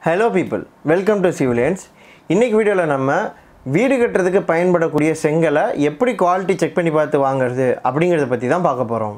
hello people welcome to civilians இன்றைக்கி வீடியோவில் நம்ம வீடு கட்டுறதுக்கு பயன்படக்கூடிய செங்கலை எப்படி குவாலிட்டி செக் பண்ணி பார்த்து வாங்குறது அப்படிங்கிறத பற்றி தான் பார்க்க போகிறோம்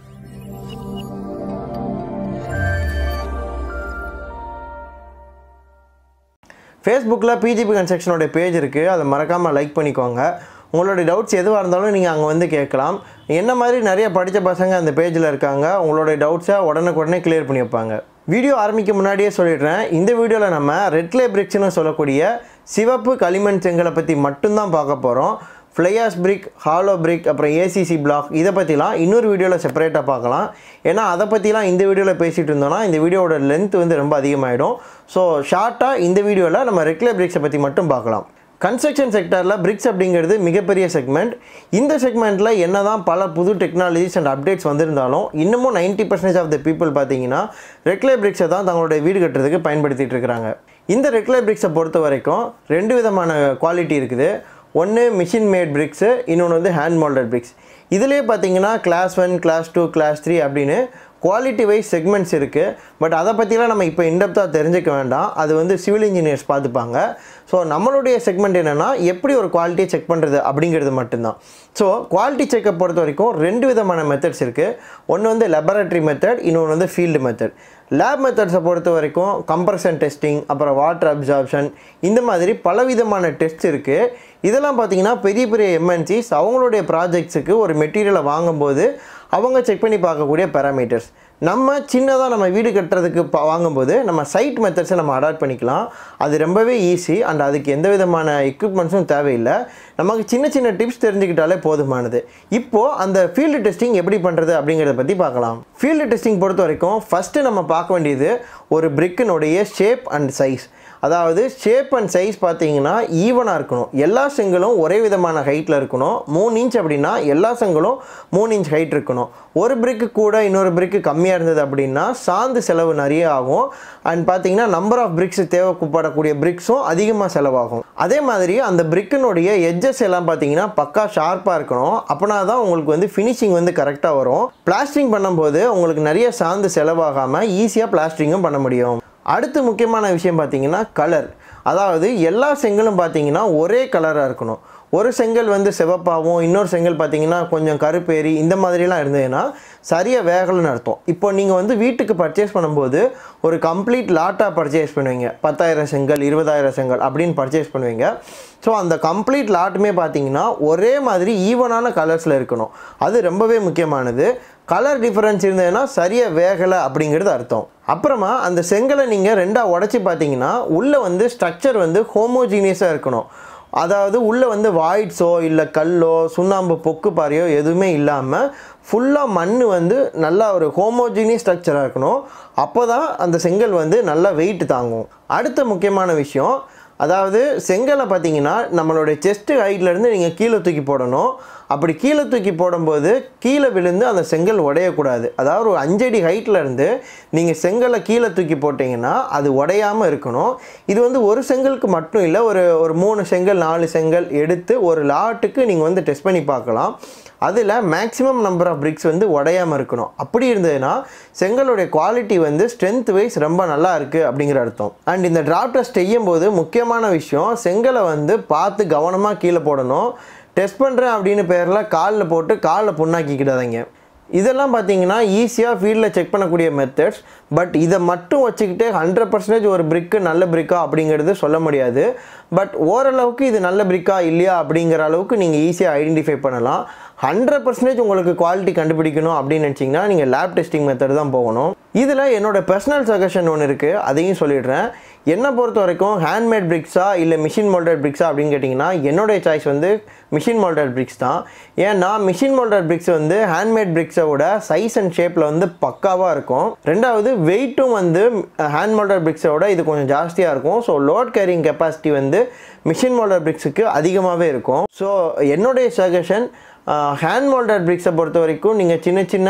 ஃபேஸ்புக்கில் பிஜிபி கன்ஸ்ட்ரக்ஷனோட பேஜ் இருக்குது அதை மறக்காமல் லைக் பண்ணிக்கோங்க உங்களுடைய டவுட்ஸ் எதுவாக இருந்தாலும் நீங்கள் அங்கே வந்து கேட்கலாம் என்ன மாதிரி நிறைய படித்த பசங்க அந்த பேஜில் இருக்காங்க உங்களுடைய டவுட்ஸை உடனுக்குடனே கிளியர் பண்ணி வைப்பாங்க வீடியோ ஆரம்பிக்க முன்னாடியே சொல்லிடுறேன் இந்த வீடியோவில் நம்ம ரெட்லே பிரிக்ஸ்னு சொல்லக்கூடிய சிவப்பு களிமண் செங்கலை பற்றி மட்டும்தான் பார்க்க போகிறோம் ஃப்ளையாஸ் பிரிக் ஹாலோ பிரிக் அப்புறம் ஏசிசி பிளாக் இதை பற்றிலாம் இன்னொரு வீடியோவில் செப்பரேட்டாக பார்க்கலாம் ஏன்னா அதை பற்றிலாம் இந்த வீடியோவில் பேசிகிட்டு இருந்தோம்னா இந்த வீடியோவோட லென்த் வந்து ரொம்ப அதிகமாகிடும் ஸோ ஷார்ட்டாக இந்த வீடியோவில் நம்ம ரெக்லே பிரிக்ஸை பற்றி மட்டும் பார்க்கலாம் கன்ஸ்ட்ரக்ஷன் செக்டரில் பிரிக்ஸ் அப்படிங்கிறது மிகப்பெரிய செக்மெண்ட் இந்த செக்மெண்ட்டில் என்ன தான் பல புது டெக்னாலஜிஸ் அண்ட் அப்டேட்ஸ் வந்திருந்தாலும் இன்னமும் ninety percentage of the people பார்த்தீங்கன்னா ரெக்லே பிரிக்ஸை தான் தங்களுடைய வீடு கட்டுறதுக்கு பயன்படுத்திட்டு இருக்கிறாங்க இந்த ரெக்லே பிரிக்ஸை பொறுத்த வரைக்கும் ரெண்டு விதமான குவாலிட்டி இருக்குது ஒன்று மிஷின் மேட் பிரிக்ஸு இன்னொன்று வந்து ஹேண்ட் மோல்டட் பிரிக்ஸ் இதுலேயே பார்த்தீங்கன்னா class one class two class three அப்படின்னு குவாலிட்டி வைஸ் செக்மெண்ட்ஸ் இருக்குது பட் அதை பற்றிலாம் நம்ம இப்போ இன்டெப்த்தாக தெரிஞ்சுக்க வேண்டாம் அது வந்து சிவில் இன்ஜினியர்ஸ் பார்த்துப்பாங்க ஸோ நம்மளுடைய செக்மெண்ட் என்னென்னா எப்படி ஒரு குவாலிட்டியை செக் பண்ணுறது அப்படிங்கிறது மட்டும்தான் ஸோ குவாலிட்டி செக்கை பொறுத்த வரைக்கும் ரெண்டு விதமான மெத்தட்ஸ் இருக்குது ஒன்று வந்து லெபரட்டரி மெத்தட் இன்னொன்று வந்து ஃபீல்டு மெத்தட் லேப் மெத்தட்ஸை பொறுத்த வரைக்கும் கம்ப்ரஷன் டெஸ்டிங் அப்புறம் வாட்டர் அப்சார்ப்ஷன் இந்த மாதிரி பலவிதமான டெஸ்ட் இருக்குது இதெல்லாம் பார்த்தீங்கன்னா பெரிய பெரிய எம்என்சிஸ் அவங்களுடைய ப்ராஜெக்ட்ஸுக்கு ஒரு மெட்டீரியலை வாங்கும்போது அவங்க செக் பண்ணி பார்க்கக்கூடிய பேராமீட்டர்ஸ் நம்ம சின்னதாக நம்ம வீடு கட்டுறதுக்கு பா வாங்கும்போது நம்ம சைட் மெத்தட்ஸை நம்ம அடாப்ட் பண்ணிக்கலாம் அது ரொம்பவே ஈஸி அண்ட் அதுக்கு எந்த விதமான எக்யூப்மெண்ட்ஸும் தேவையில்லை நமக்கு சின்ன சின்ன டிப்ஸ் தெரிஞ்சுக்கிட்டாலே போதுமானது இப்போது அந்த ஃபீல்டு டெஸ்டிங் எப்படி பண்ணுறது அப்படிங்கிறத பற்றி பார்க்கலாம் ஃபீல்டு டெஸ்டிங் பொறுத்த வரைக்கும் ஃபஸ்ட்டு நம்ம பார்க்க வேண்டியது ஒரு பிரிக்கினுடைய ஷேப் அண்ட் சைஸ் அதாவது ஷேப் அண்ட் சைஸ் பார்த்தீங்கன்னா ஈவனாக இருக்கணும் எல்லா செங்கலும் ஒரே விதமான ஹைட்டில் இருக்கணும் மூணு இன்ச் அப்படின்னா எல்லா செங்கலும் மூணு இன்ச் ஹைட் இருக்கணும் ஒரு பிரிக்கு கூட இன்னொரு பிரிக்கு கம்மியாக இருந்தது அப்படின்னா சாந்து செலவு நிறைய ஆகும் அண்ட் பார்த்தீங்கன்னா நம்பர் ஆஃப் பிரிக்ஸ் தேவைப்படக்கூடிய பிரிக்ஸும் அதிகமாக செலவாகும் அதே மாதிரி அந்த பிரிக்கினுடைய எட்ஜஸ் எல்லாம் பார்த்தீங்கன்னா பக்கா ஷார்ப்பாக இருக்கணும் அப்படின்னா தான் உங்களுக்கு வந்து ஃபினிஷிங் வந்து கரெக்டாக வரும் பிளாஸ்டிங் பண்ணும்போது உங்களுக்கு நிறைய சாந்து செலவாகாமல் ஈஸியாக பிளாஸ்டிங்கும் பண்ண முடியும் அடுத்து முக்கியமான விஷயம் பார்த்தீங்கன்னா கலர் அதாவது எல்லா செங்கலும் பார்த்தீங்கன்னா ஒரே கலராக இருக்கணும் ஒரு செங்கல் வந்து சிவப்பாகவும் இன்னொரு செங்கல் பார்த்தீங்கன்னா கொஞ்சம் கருப்பேறி இந்த மாதிரிலாம் இருந்ததுன்னா சரியாக வேகலைன்னு அர்த்தம் இப்போ நீங்கள் வந்து வீட்டுக்கு பர்ச்சேஸ் பண்ணும்போது ஒரு கம்ப்ளீட் லாட்டாக பர்ச்சேஸ் பண்ணுவீங்க பத்தாயிரம் செங்கல் இருபதாயிரம் செங்கல் அப்படின்னு பர்ச்சேஸ் பண்ணுவீங்க ஸோ அந்த கம்ப்ளீட் லாட்டுமே பார்த்தீங்கன்னா ஒரே மாதிரி ஈவனான கலர்ஸில் இருக்கணும் அது ரொம்பவே முக்கியமானது கலர் டிஃப்ரென்ஸ் இருந்ததுன்னா சரியாக வேகலை அப்படிங்கிறது அர்த்தம் அப்புறமா அந்த செங்கலை நீங்கள் ரெண்டாக உடச்சி பார்த்தீங்கன்னா உள்ளே வந்து ஸ்ட்ரக்சர் வந்து ஹோமோஜீனியஸாக இருக்கணும் அதாவது உள்ளே வந்து வாய்ட்ஸோ இல்லை கல்லோ சுண்ணாம்பு பொக்கு பாறையோ எதுவுமே இல்லாமல் ஃபுல்லாக மண் வந்து நல்லா ஒரு ஹோமோஜீனியஸ் ஸ்ட்ரக்சராக இருக்கணும் அப்போ தான் அந்த செங்கல் வந்து நல்லா வெயிட் தாங்கும் அடுத்த முக்கியமான விஷயம் அதாவது செங்கலை பார்த்தீங்கன்னா நம்மளுடைய செஸ்ட்டு ஹைட்லேருந்து நீங்கள் கீழே தூக்கி போடணும் அப்படி கீழே தூக்கி போடும்போது கீழே விழுந்து அந்த செங்கல் உடையக்கூடாது அதாவது ஒரு அஞ்சடி ஹைட்டில் இருந்து நீங்கள் செங்கலை கீழே தூக்கி போட்டிங்கன்னா அது உடையாமல் இருக்கணும் இது வந்து ஒரு செங்கலுக்கு மட்டும் இல்லை ஒரு ஒரு மூணு செங்கல் நாலு செங்கல் எடுத்து ஒரு லாட்டுக்கு நீங்கள் வந்து டெஸ்ட் பண்ணி பார்க்கலாம் அதில் மேக்ஸிமம் நம்பர் ஆஃப் பிரிக்ஸ் வந்து உடையாமல் இருக்கணும் அப்படி இருந்ததுன்னா செங்கலுடைய குவாலிட்டி வந்து ஸ்ட்ரென்த் வைஸ் ரொம்ப நல்லா இருக்குது அப்படிங்கிற அர்த்தம் அண்ட் இந்த டிராப் டெஸ்ட் செய்யும் போது முக்கியமான விஷயம் செங்கலை வந்து பார்த்து கவனமாக கீழே போடணும் டெஸ்ட் பண்ணுறேன் அப்படின்னு பேரில் காலில் போட்டு காலில் புண்ணாக்கிக்கிடாதீங்க இதெல்லாம் பார்த்தீங்கன்னா ஈஸியாக ஃபீல்டில் செக் பண்ணக்கூடிய மெத்தட்ஸ் பட் இதை மட்டும் வச்சுக்கிட்டு ஹண்ட்ரட் பர்சன்டேஜ் ஒரு பிரிக்கு நல்ல பிரிக்கா அப்படிங்கிறது சொல்ல முடியாது பட் ஓரளவுக்கு இது நல்ல பிரிக்கா இல்லையா அப்படிங்கிற அளவுக்கு நீங்கள் ஈஸியாக ஐடென்டிஃபை பண்ணலாம் ஹண்ட்ரட் பர்சன்டேஜ் உங்களுக்கு குவாலிட்டி கண்டுபிடிக்கணும் அப்படின்னு நினச்சிங்கன்னா நீங்கள் லேப் டெஸ்டிங் மெத்தட் தான் போகணும் இதில் என்னோடய பர்சனல் சஜஷன் ஒன்று இருக்குது அதையும் சொல்லிடுறேன் என்னை பொறுத்த வரைக்கும் ஹேண்ட்மேட் பிரிக்ஸா இல்லை மிஷின் மோல்டட் பிரிக்ஸா அப்படின்னு கேட்டிங்கன்னா என்னுடைய சாய்ஸ் வந்து மிஷின் மோல்டட் பிரிக்ஸ் தான் ஏன்னா மிஷின் மோல்டட் பிரிக்ஸ் வந்து ஹேண்ட்மேட் பிரிக்ஸோட சைஸ் அண்ட் ஷேப்பில் வந்து பக்காவாக இருக்கும் ரெண்டாவது வெயிட்டும் வந்து ஹேண்ட் மோல்டட் பிரிக்ஸோட இது கொஞ்சம் ஜாஸ்தியாக இருக்கும் ஸோ லோட் கேரிங் கெப்பாசிட்டி வந்து மிஷின் மோல்டட் பிரிக்ஸுக்கு அதிகமாகவே இருக்கும் ஸோ என்னுடைய சஜஷன் ஹேண்ட் மோல்டட் பிரிக்ஸை பொறுத்த வரைக்கும் நீங்கள் சின்ன சின்ன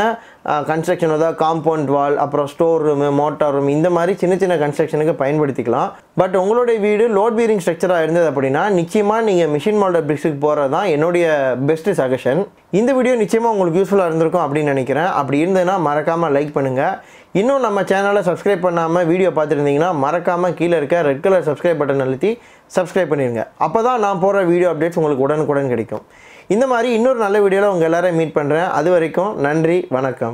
கன்ஸ்ட்ரக்ஷன் அதாவது காம்பவுண்ட் வால் அப்புறம் ஸ்டோர் ரூமு மோட்டார் ரூம் இந்த மாதிரி சின்ன சின்ன கன்ஸ்ட்ரக்ஷனுக்கு பயன்படுத்திக்கலாம் பட் உங்களுடைய வீடு லோட் பீரிங் ஸ்ட்ரக்சராக இருந்தது அப்படின்னா நிச்சயமாக நீங்கள் மிஷின் மால்டர் பிரிக்ஸுக்கு போகிறது தான் என்னுடைய பெஸ்ட்டு சஜஷன் இந்த வீடியோ நிச்சயமாக உங்களுக்கு யூஸ்ஃபுல்லாக இருந்திருக்கும் அப்படின்னு நினைக்கிறேன் அப்படி இருந்ததுன்னா மறக்காமல் லைக் பண்ணுங்கள் இன்னும் நம்ம சேனலை சப்ஸ்கிரைப் பண்ணாமல் வீடியோ பார்த்துருந்தீங்கன்னா மறக்காமல் கீழே இருக்க ரெட் கலர் சப்ஸ்கிரைப் பட்டன் அழுத்தி சப்ஸ்கிரைப் பண்ணிடுங்க அப்போ தான் நான் போடுற வீடியோ அப்டேட்ஸ் உங்களுக்கு உடனுக்குடன் கிடைக்கும் இந்த மாதிரி இன்னொரு நல்ல வீடியோவில் உங்கள் எல்லாரையும் மீட் பண்ணுறேன் அது வரைக்கும் நன்றி வணக்கம்